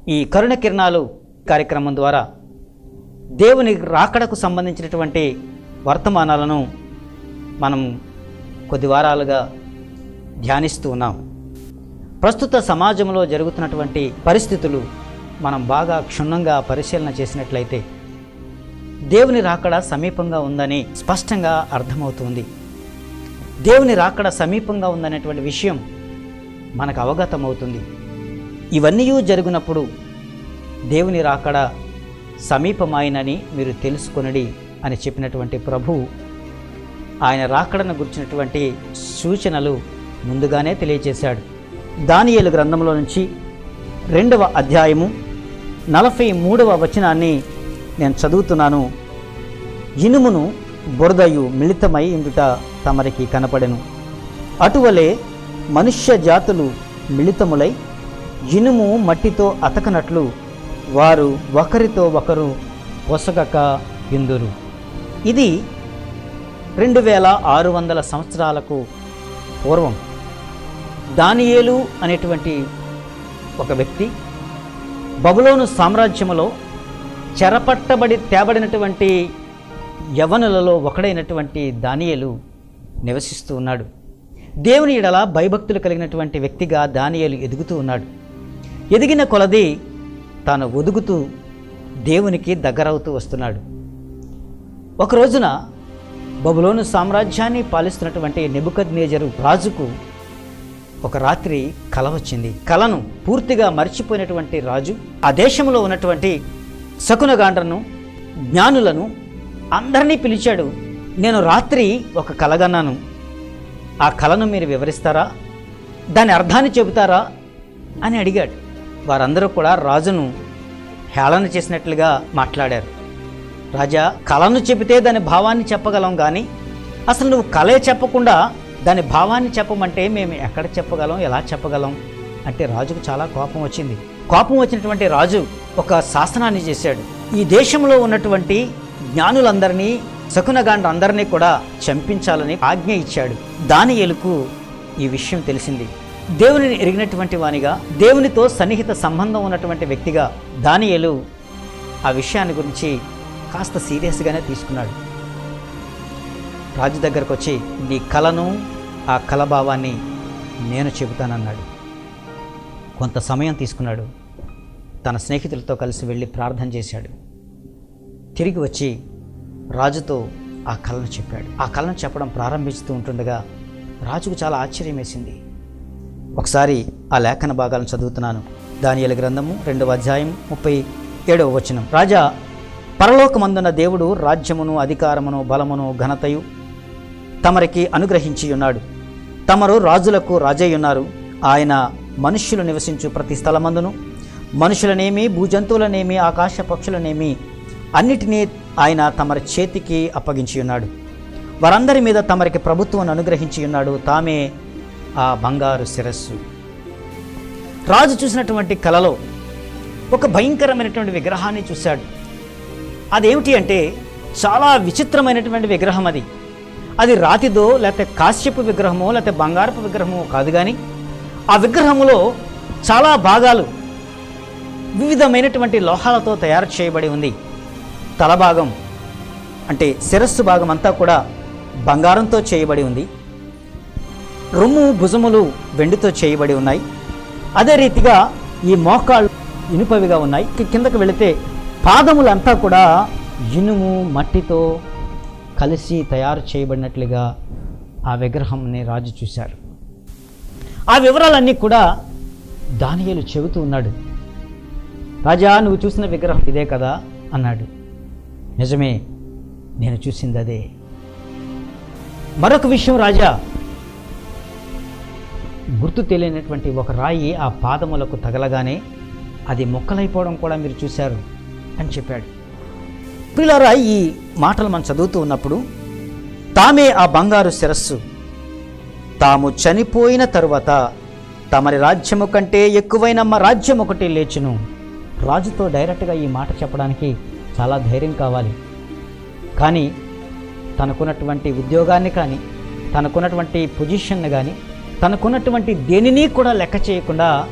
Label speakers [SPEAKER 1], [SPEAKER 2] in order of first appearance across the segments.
[SPEAKER 1] ఈ కరుణ కిరణాలు కార్యక్రమం ద్వారా దేవుని రాకడకు సంబంధించినటువంటి వర్తమానాలను మనం కొద్ది వారాలుగా ధ్యానిస్తూ ఉన్నాం ప్రస్తుత సమాజంలో జరుగుతున్నటువంటి పరిస్థితులు మనం బాగా క్షుణ్ణంగా పరిశీలన చేసినట్లయితే దేవుని రాకడ సమీపంగా ఉందని స్పష్టంగా అర్థమవుతుంది దేవుని రాకడ సమీపంగా ఉందనేటువంటి విషయం మనకు అవగతమవుతుంది ఇవన్నీ జరిగినప్పుడు దేవుని రాకడ సమీపమాయనని మీరు తెలుసుకొనడి అని చెప్పినటువంటి ప్రభువు ఆయన రాకడను గుర్చినటువంటి సూచనలు ముందుగానే తెలియజేశాడు దానియేలు గ్రంథంలో నుంచి రెండవ అధ్యాయము నలభై మూడవ వచనాన్ని నేను చదువుతున్నాను ఇనుమును బురదయు మిళితమై ఇందుట తమరికి కనపడెను అటువలే మనుష్య జాతులు మిళితములై ఇనుము మట్టితో అతకనట్లు వారు ఒకరితో ఒకరు పొసగక ఇందురు ఇది రెండు వేల ఆరు వందల సంవత్సరాలకు పూర్వం దానియేలు అనేటువంటి ఒక వ్యక్తి బబులోను సామ్రాజ్యములో చెరపట్టబడి తేబడినటువంటి యవనులలో ఒకడైనటువంటి దానియేలు నివసిస్తూ ఉన్నాడు దేవుని ఎడల భయభక్తులు కలిగినటువంటి వ్యక్తిగా దానియేలు ఎదుగుతూ ఉన్నాడు ఎదిగిన కొలది తాను ఒదుగుతూ దేవునికి దగ్గరవుతూ వస్తున్నాడు ఒక రోజున బబులోను సామ్రాజ్యాన్ని పాలిస్తున్నటువంటి నెబుకద్నేజరు రాజుకు ఒక రాత్రి కల వచ్చింది కలను పూర్తిగా మర్చిపోయినటువంటి రాజు ఆ దేశంలో ఉన్నటువంటి శకునగాండ్రను జ్ఞానులను అందరినీ పిలిచాడు నేను రాత్రి ఒక కలగన్నాను ఆ కలను మీరు వివరిస్తారా దాని అర్థాన్ని చెబుతారా అని అడిగాడు వారందరూ కూడా రాజును హేళన చేసినట్లుగా మాట్లాడారు రాజా కళను చెబితే దాని భావాన్ని చెప్పగలం కానీ అసలు నువ్వు కళే చెప్పకుండా దాని భావాన్ని చెప్పమంటే మేము ఎక్కడ చెప్పగలం ఎలా చెప్పగలం అంటే రాజుకు చాలా కోపం వచ్చింది కోపం వచ్చినటువంటి రాజు ఒక శాసనాన్ని చేశాడు ఈ దేశంలో ఉన్నటువంటి జ్ఞానులందరినీ శకునగాండ్రందరినీ కూడా చంపించాలని ఆజ్ఞ ఇచ్చాడు దాని ఎలుకు ఈ విషయం తెలిసింది దేవునిని ఎరిగినటువంటి వానిగా దేవునితో సన్నిహిత సంబంధం ఉన్నటువంటి వ్యక్తిగా దానియేలు ఆ విషయాన్ని గురించి కాస్త సీరియస్గానే తీసుకున్నాడు రాజు దగ్గరకు వచ్చి నీ కలను ఆ కలభావాన్ని నేను చెబుతానన్నాడు కొంత సమయం తీసుకున్నాడు తన స్నేహితులతో కలిసి వెళ్ళి ప్రార్థన చేశాడు తిరిగి వచ్చి రాజుతో ఆ కళను చెప్పాడు ఆ కళను చెప్పడం ప్రారంభిస్తూ ఉంటుండగా రాజుకు చాలా ఆశ్చర్యం వేసింది ఒకసారి ఆ లేఖన భాగాలను చదువుతున్నాను దానియల గ్రంథము రెండవ అధ్యాయం ముప్పై ఏడవ వచనం రాజా పరలోకమందున్న దేవుడు రాజ్యమును అధికారమును బలమును ఘనతయు తమరికి అనుగ్రహించి ఉన్నాడు తమరు రాజులకు రాజై ఉన్నారు ఆయన మనుష్యులు నివసించు ప్రతి స్థలమందును మనుషులనేమి భూజంతువులనేమి ఆకాశ పక్షులనేమి అన్నిటినీ ఆయన తమరి చేతికి అప్పగించి ఉన్నాడు వారందరి మీద తమరికి ప్రభుత్వం అనుగ్రహించి ఉన్నాడు తామే ఆ బంగారు శిరస్సు రాజు చూసినటువంటి కలలో ఒక భయంకరమైనటువంటి విగ్రహాన్ని చూశాడు అదేమిటి అంటే చాలా విచిత్రమైనటువంటి విగ్రహం అది అది రాతిదో లేకపోతే కాశ్యపు విగ్రహమో లేకపోతే బంగారపు విగ్రహమో కాదు కానీ ఆ విగ్రహములో చాలా భాగాలు వివిధమైనటువంటి లోహాలతో తయారు చేయబడి ఉంది తల భాగం అంటే శిరస్సు భాగం అంతా కూడా బంగారంతో చేయబడి ఉంది రొమ్ము భుజములు వెండితో చేయబడి ఉన్నాయి అదే రీతిగా ఈ మోకాళ్ళు ఇనుపవిగా ఉన్నాయి కి- కిందకు వెళితే పాదములంతా కూడా ఇనుము మట్టితో కలిసి తయారు చేయబడినట్లుగా ఆ విగ్రహంని రాజు చూశారు ఆ వివరాలన్నీ కూడా దానియేలు చెబుతూ ఉన్నాడు రాజా నువ్వు చూసిన విగ్రహం ఇదే కదా అన్నాడు నిజమే నేను చూసింది అదే మరొక విషయం రాజా గుర్తు తెలియనటువంటి ఒక రాయి ఆ పాదములకు తగలగానే అది మొక్కలైపోవడం కూడా మీరు చూశారు అని చెప్పాడు పిల్లరా ఈ మాటలు మనం చదువుతూ ఉన్నప్పుడు తామే ఆ బంగారు శిరస్సు తాము చనిపోయిన తరువాత తమరి రాజ్యము కంటే ఎక్కువైన మా రాజ్యం ఒకటి లేచును రాజుతో డైరెక్ట్గా ఈ మాట చెప్పడానికి చాలా ధైర్యం కావాలి కానీ తనకున్నటువంటి ఉద్యోగాన్ని కానీ తనకున్నటువంటి పొజిషన్ని కానీ తనకున్నటువంటి దేనిని కూడా లెక్క చేయకుండా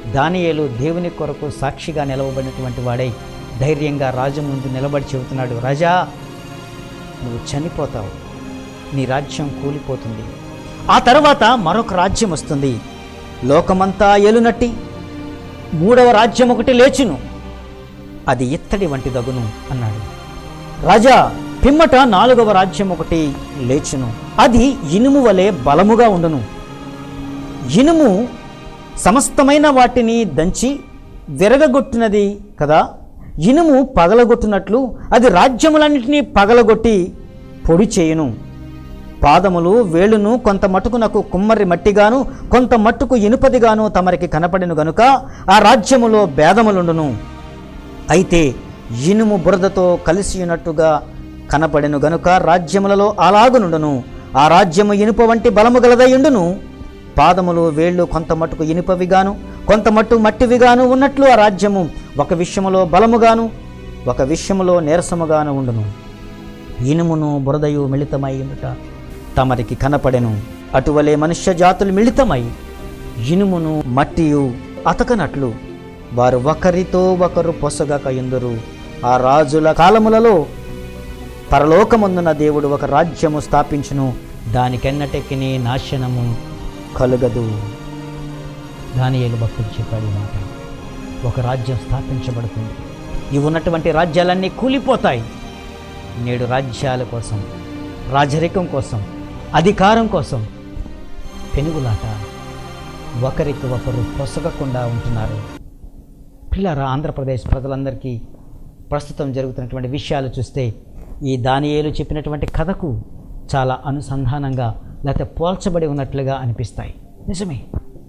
[SPEAKER 1] దానియేలు దేవుని కొరకు సాక్షిగా నిలవబడినటువంటి వాడై ధైర్యంగా రాజు ముందు నిలబడి చెబుతున్నాడు రాజా నువ్వు చనిపోతావు నీ రాజ్యం కూలిపోతుంది ఆ తర్వాత మరొక రాజ్యం వస్తుంది లోకమంతా ఏలునట్టి మూడవ రాజ్యం ఒకటి లేచును అది ఇత్తడి వంటి దగును అన్నాడు రాజా పిమ్మట నాలుగవ రాజ్యం ఒకటి లేచును అది ఇనుము వలె బలముగా ఉండును ఇనుము సమస్తమైన వాటిని దంచి విరగగొట్టినది కదా ఇనుము పగలగొట్టినట్లు అది రాజ్యములన్నింటినీ పగలగొట్టి పొడి చేయును పాదములు వేలును కొంత మటుకునకు కుమ్మరి మట్టిగాను కొంత మట్టుకు ఇనుపదిగాను తమరికి కనపడిను గనుక ఆ రాజ్యములో భేదములుండును అయితే ఇనుము బురదతో కలిసి ఉన్నట్టుగా కనపడెను గనుక రాజ్యములలో అలాగునుండును ఆ రాజ్యము ఇనుప వంటి బలము గలదయుండును పాదములు వేళ్ళు కొంత మట్టుకు ఇనుపవిగాను కొంత మట్టు మట్టివిగాను ఉన్నట్లు ఆ రాజ్యము ఒక విషయములో బలముగాను ఒక విషయములో నీరసముగాను ఉండును ఇనుమును బురదయు మిళితమై ఉండుట తమరికి కనపడెను అటువలే మనుష్య జాతులు మిళితమై ఇనుమును మట్టియు అతకనట్లు వారు ఒకరితో ఒకరు పొసగక ఎందురు ఆ రాజుల కాలములలో పరలోకమందున దేవుడు ఒక రాజ్యము స్థాపించును దానికెన్నటికి నాశనము కలుగదు దానియేలు భక్తుడు చెప్పాడు ఈ మాట ఒక రాజ్యం స్థాపించబడుతుంది ఇవి ఉన్నటువంటి రాజ్యాలన్నీ కూలిపోతాయి నేడు రాజ్యాల కోసం రాజరికం కోసం అధికారం కోసం పెనుగులాట ఒకరికి ఒకరు పొసగకుండా ఉంటున్నారు పిల్లరా ఆంధ్రప్రదేశ్ ప్రజలందరికీ ప్రస్తుతం జరుగుతున్నటువంటి విషయాలు చూస్తే ఈ దానియేలు చెప్పినటువంటి కథకు చాలా అనుసంధానంగా లేకపోతే పోల్చబడి ఉన్నట్లుగా అనిపిస్తాయి నిజమే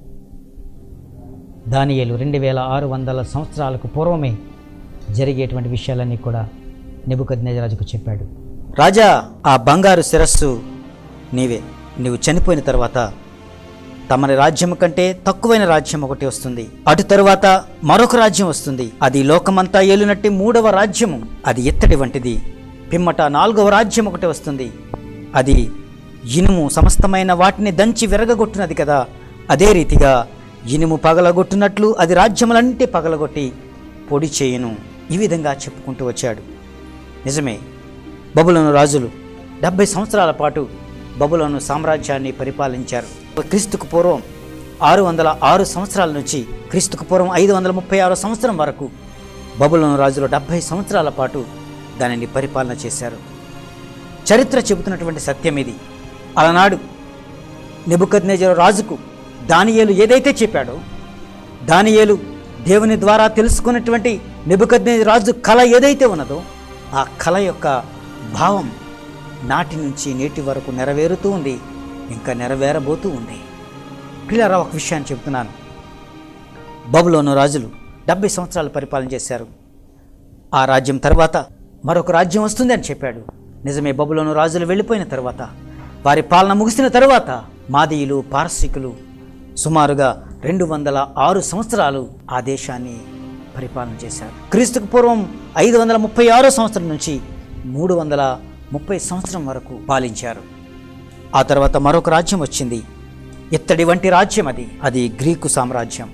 [SPEAKER 1] దానియేలు రెండు వేల ఆరు వందల సంవత్సరాలకు పూర్వమే జరిగేటువంటి విషయాలన్నీ కూడా నెబుకద్నేజరాజుకు చెప్పాడు రాజా ఆ బంగారు శిరస్సు నీవే నీవు చనిపోయిన తర్వాత తమని రాజ్యం కంటే తక్కువైన రాజ్యం ఒకటి వస్తుంది అటు తరువాత మరొక రాజ్యం వస్తుంది అది లోకమంతా ఏలునట్టి మూడవ రాజ్యము అది ఎత్తడి వంటిది పిమ్మట నాలుగవ రాజ్యం ఒకటి వస్తుంది అది ఇనుము సమస్తమైన వాటిని దంచి విరగగొట్టినది కదా అదే రీతిగా ఇనుము పగలగొట్టినట్లు అది రాజ్యములన్నిటి పగలగొట్టి పొడి చేయును ఈ విధంగా చెప్పుకుంటూ వచ్చాడు నిజమే బబులోను రాజులు డెబ్బై సంవత్సరాల పాటు బబులోను సామ్రాజ్యాన్ని పరిపాలించారు క్రీస్తుకు పూర్వం ఆరు వందల ఆరు సంవత్సరాల నుంచి క్రీస్తుకు పూర్వం ఐదు వందల ముప్పై ఆరు సంవత్సరం వరకు బబులోను రాజులు డెబ్బై సంవత్సరాల పాటు దానిని పరిపాలన చేశారు చరిత్ర చెబుతున్నటువంటి సత్యం ఇది అలనాడు నెబుకద్నేజరు రాజుకు దానియేలు ఏదైతే చెప్పాడో దానియేలు దేవుని ద్వారా తెలుసుకున్నటువంటి నెబుకద్నేజరు రాజు కళ ఏదైతే ఉన్నదో ఆ కళ యొక్క భావం నాటి నుంచి నేటి వరకు నెరవేరుతూ ఉంది ఇంకా నెరవేరబోతూ ఉంది పిల్లరా ఒక విషయాన్ని చెబుతున్నాను బబులోను రాజులు డెబ్బై సంవత్సరాలు పరిపాలన చేశారు ఆ రాజ్యం తర్వాత మరొక రాజ్యం వస్తుంది అని చెప్పాడు నిజమే బబులోను రాజులు వెళ్ళిపోయిన తర్వాత వారి పాలన ముగిసిన తర్వాత మాదీయులు పారసీకులు సుమారుగా రెండు వందల ఆరు సంవత్సరాలు ఆ దేశాన్ని పరిపాలన చేశారు క్రీస్తుకు పూర్వం ఐదు వందల ముప్పై ఆరో సంవత్సరం నుంచి మూడు వందల ముప్పై సంవత్సరం వరకు పాలించారు ఆ తర్వాత మరొక రాజ్యం వచ్చింది ఇత్తడి వంటి రాజ్యం అది అది గ్రీకు సామ్రాజ్యం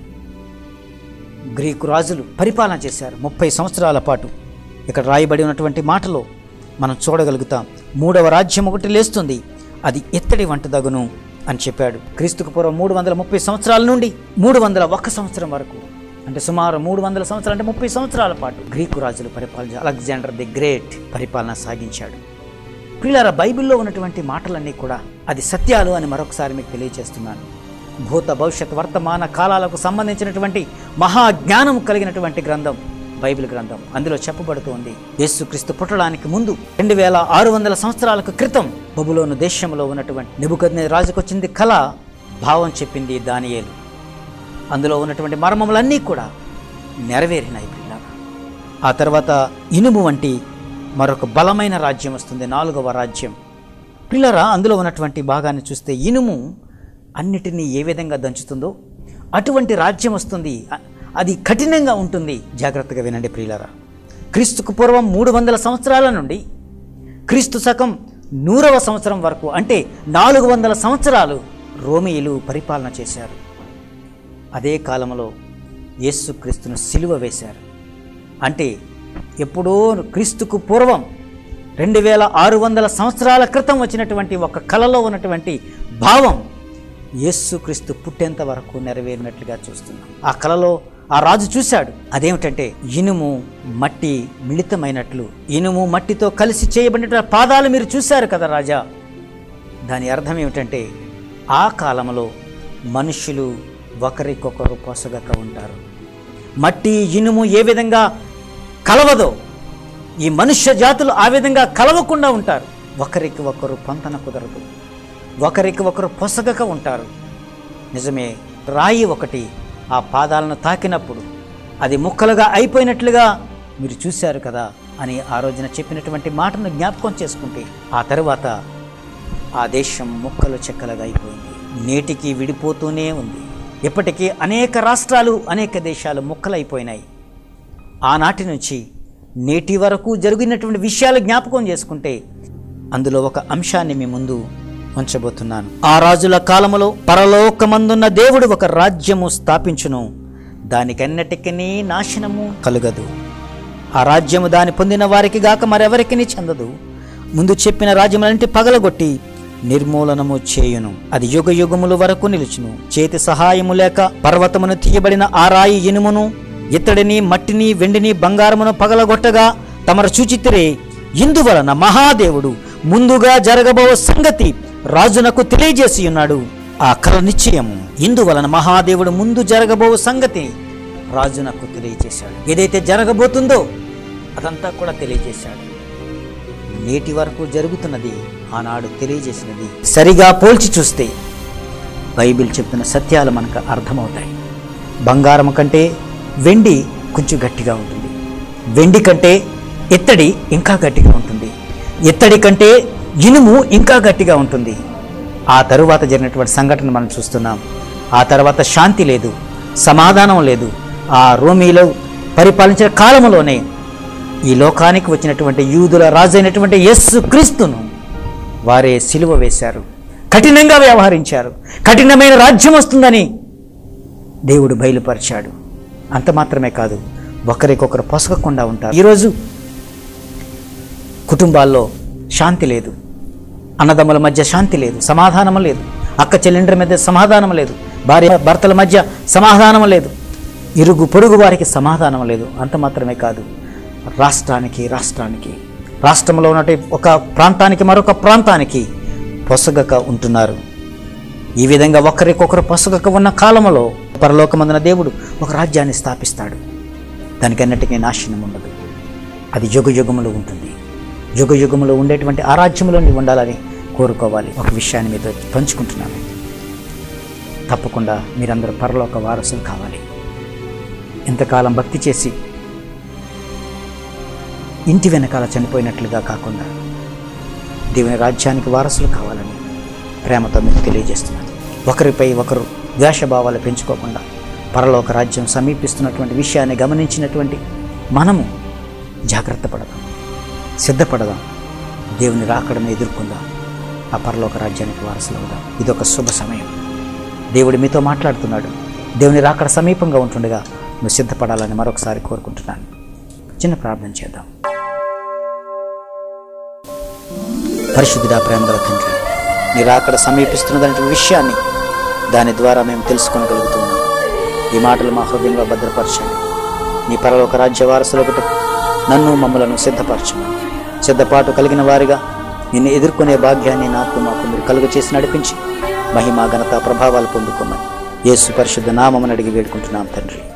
[SPEAKER 1] గ్రీకు రాజులు పరిపాలన చేశారు ముప్పై సంవత్సరాల పాటు ఇక్కడ రాయబడి ఉన్నటువంటి మాటలో మనం చూడగలుగుతాం మూడవ రాజ్యం ఒకటి లేస్తుంది అది ఎత్తడి వంటదగును అని చెప్పాడు క్రీస్తుకు పూర్వం మూడు వందల ముప్పై సంవత్సరాల నుండి మూడు వందల ఒక్క సంవత్సరం వరకు అంటే సుమారు మూడు వందల సంవత్సరాలు అంటే ముప్పై సంవత్సరాల పాటు గ్రీకు రాజులు పరిపాలన అలెగ్జాండర్ ది గ్రేట్ పరిపాలన సాగించాడు ప్రియులారా బైబిల్లో ఉన్నటువంటి మాటలన్నీ కూడా అది సత్యాలు అని మరొకసారి మీకు తెలియజేస్తున్నాను భూత భవిష్యత్ వర్తమాన కాలాలకు సంబంధించినటువంటి మహాజ్ఞానం కలిగినటువంటి గ్రంథం బైబిల్ గ్రంథం అందులో చెప్పబడుతోంది యేసుక్రీస్తు పుట్టడానికి ముందు రెండు వేల ఆరు వందల సంవత్సరాలకు క్రితం బబులోను దేశంలో ఉన్నటువంటి నిబుకద్నే రాజుకొచ్చింది కళ భావం చెప్పింది దానియేలు అందులో ఉన్నటువంటి మర్మములన్నీ కూడా నెరవేరినాయి పిల్లగా ఆ తర్వాత ఇనుము వంటి మరొక బలమైన రాజ్యం వస్తుంది నాలుగవ రాజ్యం పిల్లరా అందులో ఉన్నటువంటి భాగాన్ని చూస్తే ఇనుము అన్నిటినీ ఏ విధంగా దంచుతుందో అటువంటి రాజ్యం వస్తుంది అ- అది కఠినంగా ఉంటుంది జాగ్రత్తగా వినండి ప్రియులరా క్రీస్తుకు పూర్వం మూడు వందల సంవత్సరాల నుండి క్రీస్తు శకం నూరవ సంవత్సరం వరకు అంటే నాలుగు వందల సంవత్సరాలు రోమియులు పరిపాలన చేశారు అదే కాలంలో యేసుక్రీస్తును సిలువ వేశారు అంటే ఎప్పుడో క్రీస్తుకు పూర్వం రెండు వేల ఆరు వందల సంవత్సరాల క్రితం వచ్చినటువంటి ఒక కళలో ఉన్నటువంటి భావం యేసుక్రీస్తు పుట్టేంత వరకు నెరవేరినట్లుగా చూస్తున్నాం ఆ కళలో ఆ రాజు చూశాడు అదేమిటంటే ఇనుము మట్టి మిళితమైనట్లు ఇనుము మట్టితో కలిసి చేయబడిన పాదాలు మీరు చూశారు కదా రాజా దాని అర్థం ఏమిటంటే ఆ కాలంలో మనుషులు ఒకరికొకరు పొసగక ఉంటారు మట్టి ఇనుము ఏ విధంగా కలవదో ఈ మనుష్య జాతులు ఆ విధంగా కలవకుండా ఉంటారు ఒకరికి ఒకరు పొంతన కుదరదు ఒకరికి ఒకరు పొసగక ఉంటారు నిజమే రాయి ఒకటి ఆ పాదాలను తాకినప్పుడు అది ముక్కలుగా అయిపోయినట్లుగా మీరు చూశారు కదా అని ఆ రోజున చెప్పినటువంటి మాటను జ్ఞాపకం చేసుకుంటే ఆ తరువాత ఆ దేశం ముక్కలు చెక్కలుగా అయిపోయింది నేటికి విడిపోతూనే ఉంది ఇప్పటికీ అనేక రాష్ట్రాలు అనేక దేశాలు ముక్కలైపోయినాయి ఆనాటి నుంచి నేటి వరకు జరిగినటువంటి విషయాలు జ్ఞాపకం చేసుకుంటే అందులో ఒక అంశాన్ని మీ ముందు ఉంచబోతున్నాను ఆ రాజుల కాలములో పరలోకమందున్న దేవుడు ఒక రాజ్యము స్థాపించును దానికన్నటికీ నాశనము కలుగదు ఆ రాజ్యము దాని పొందిన వారికి గాక మరెవరికి చెందదు ముందు చెప్పిన రాజ్యములంటి పగలగొట్టి నిర్మూలనము చేయును అది యుగ యుగముల వరకు నిలుచును చేతి సహాయము లేక పర్వతమును తీయబడిన ఆ రాయి ఇనుమును ఇత్తడిని మట్టిని వెండిని బంగారమును పగలగొట్టగా తమరు చూచితిరే ఇందువలన మహాదేవుడు ముందుగా జరగబో సంగతి రాజునకు తెలియజేసి ఉన్నాడు ఆ కల నిశ్చయము ఇందువలన మహాదేవుడు ముందు జరగబో సంగతి రాజునకు తెలియజేశాడు ఏదైతే జరగబోతుందో అదంతా కూడా తెలియజేశాడు నేటి వరకు జరుగుతున్నది ఆనాడు తెలియజేసినది సరిగా పోల్చి చూస్తే బైబిల్ చెప్తున్న సత్యాలు మనకు అర్థమవుతాయి బంగారం కంటే వెండి కొంచెం గట్టిగా ఉంటుంది వెండి కంటే ఇత్తడి ఇంకా గట్టిగా ఉంటుంది ఇత్తడి కంటే ఇనుము ఇంకా గట్టిగా ఉంటుంది ఆ తరువాత జరిగినటువంటి సంఘటన మనం చూస్తున్నాం ఆ తర్వాత శాంతి లేదు సమాధానం లేదు ఆ రోమీలో పరిపాలించిన కాలంలోనే ఈ లోకానికి వచ్చినటువంటి యూదుల రాజు అయినటువంటి యస్సు క్రీస్తును వారే సిలువ వేశారు కఠినంగా వ్యవహరించారు కఠినమైన రాజ్యం వస్తుందని దేవుడు బయలుపరిచాడు అంత మాత్రమే కాదు ఒకరికొకరు పొసగకుండా ఉంటారు ఈరోజు కుటుంబాల్లో శాంతి లేదు అన్నదమ్ముల మధ్య శాంతి లేదు సమాధానం లేదు అక్క చెల్లెండ్రి మధ్య సమాధానం లేదు భార్య భర్తల మధ్య సమాధానం లేదు ఇరుగు పొరుగు వారికి సమాధానం లేదు అంత మాత్రమే కాదు రాష్ట్రానికి రాష్ట్రానికి రాష్ట్రంలో ఉన్నటి ఒక ప్రాంతానికి మరొక ప్రాంతానికి పొసగక ఉంటున్నారు ఈ విధంగా ఒకరికొకరు పొసగక ఉన్న కాలంలో పరలోకమందున దేవుడు ఒక రాజ్యాన్ని స్థాపిస్తాడు దానికన్నిటికీ నాశనం ఉండదు అది యుగ యుగములు ఉంటుంది యుగ యుగములో ఉండేటువంటి ఆ రాజ్యంలో నీవు ఉండాలని కోరుకోవాలి ఒక విషయాన్ని మీతో పంచుకుంటున్నాను తప్పకుండా మీరందరూ పరలోక వారసులు కావాలి ఇంతకాలం భక్తి చేసి ఇంటి వెనకాల చనిపోయినట్లుగా కాకుండా దేవుని రాజ్యానికి వారసులు కావాలని ప్రేమతో మీకు తెలియజేస్తున్నాను ఒకరిపై ఒకరు ద్వేషభావాలు పెంచుకోకుండా పరలోక రాజ్యం సమీపిస్తున్నటువంటి విషయాన్ని గమనించినటువంటి మనము జాగ్రత్త పడదాం సిద్ధపడదాం దేవుని రాకడను ఎదుర్కొందాం ఆ పరలోక రాజ్యానికి వారసులవుదాం ఇదొక శుభ సమయం దేవుడు మీతో మాట్లాడుతున్నాడు దేవుని రాకడ సమీపంగా ఉంటుండగా నువ్వు సిద్ధపడాలని మరొకసారి కోరుకుంటున్నాను చిన్న ప్రార్థన చేద్దాం పరిశుద్ధుడా ప్రేమగల తండ్రి నీ రాకడ సమీపిస్తున్నదనే విషయాన్ని దాని ద్వారా మేము తెలుసుకోగలుగుతున్నాం ఈ మాటలు మా హృదయంలో భద్రపరచండి నీ పరలోక రాజ్య వారసులకు నన్ను మమ్మలను సిద్ధపరచమని సిద్ధపాటు కలిగిన వారిగా నిన్ను ఎదుర్కొనే భాగ్యాన్ని నాకు మాకు మీరు కలుగు చేసి నడిపించి మహిమ ఘనత ప్రభావాలు పొందుకోమని యేసు పరిశుద్ధ నామమును అడిగి వేడుకుంటున్నాం తండ్రి